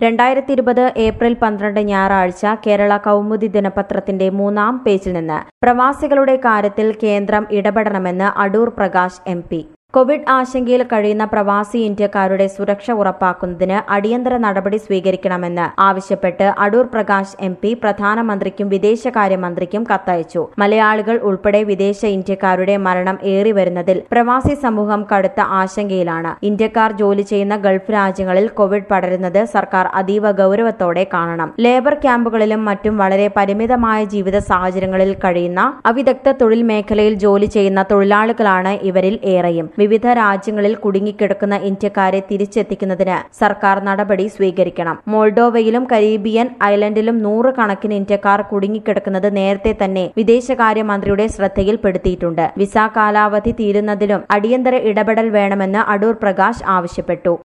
രണ്ടായിരത്തി ഇരുപത് ഏപ്രിൽ പന്ത്രണ്ട് ഞായറാഴ്ച കേരള കൗമുദി ദിനപത്രത്തിന്റെ മൂന്നാം പേജിൽ നിന്ന് പ്രവാസികളുടെ കാര്യത്തിൽ കേന്ദ്രം ഇടപെടണമെന്ന് Adoor Prakash M P Covid ആശങ്കയിൽ കഴിയുന്ന പ്രവാസി ഇന്ത്യക്കാരുടെ സുരക്ഷ ഉറപ്പാക്കുന്നതിന് അടിയന്തര നടപടി സ്വീകരിക്കണമെന്ന് ആവശ്യപ്പെട്ട് അടൂർ പ്രകാശ് എം പി പ്രധാനമന്ത്രിക്കും വിദേശകാര്യമന്ത്രിക്കും കത്തയച്ചു മലയാളികൾ ഉൾപ്പെടെ വിദേശ ഇന്ത്യക്കാരുടെ മരണം ഏറി വരുന്നതിൽ പ്രവാസി സമൂഹം കടുത്ത ആശങ്കയിലാണ് ഇന്ത്യക്കാർ ജോലി ചെയ്യുന്ന ഗൾഫ് രാജ്യങ്ങളിൽ കോവിഡ് പടരുന്നത് സർക്കാർ അതീവ ഗൌരവത്തോടെ കാണണം ലേബർ ക്യാമ്പുകളിലും മറ്റും വളരെ പരിമിതമായ ജീവിത സാഹചര്യങ്ങളിൽ കഴിയുന്ന അവിദഗ്ധ തൊഴിൽ മേഖലയിൽ ജോലി ചെയ്യുന്ന തൊഴിലാളികളാണ് ഇവരിൽ ഏറെയും വിവിധ രാജ്യങ്ങളിൽ കുടുങ്ങിക്കിടക്കുന്ന ഇന്ത്യക്കാരെ തിരിച്ചെത്തിക്കുന്നതിന് സർക്കാർ നടപടി സ്വീകരിക്കണം മോൾഡോവയിലും കരീബിയൻ ഐലൻഡിലും നൂറുകണക്കിന് ഇന്ത്യക്കാർ കുടുങ്ങിക്കിടക്കുന്നത് നേരത്തെ തന്നെ വിദേശകാര്യമന്ത്രിയുടെ ശ്രദ്ധയിൽപ്പെടുത്തിയിട്ടുണ്ട് വിസ കാലാവധി തീരുന്നതിലും അടിയന്തര ഇടപെടൽ വേണമെന്ന് അടൂർ പ്രകാശ് ആവശ്യപ്പെട്ടു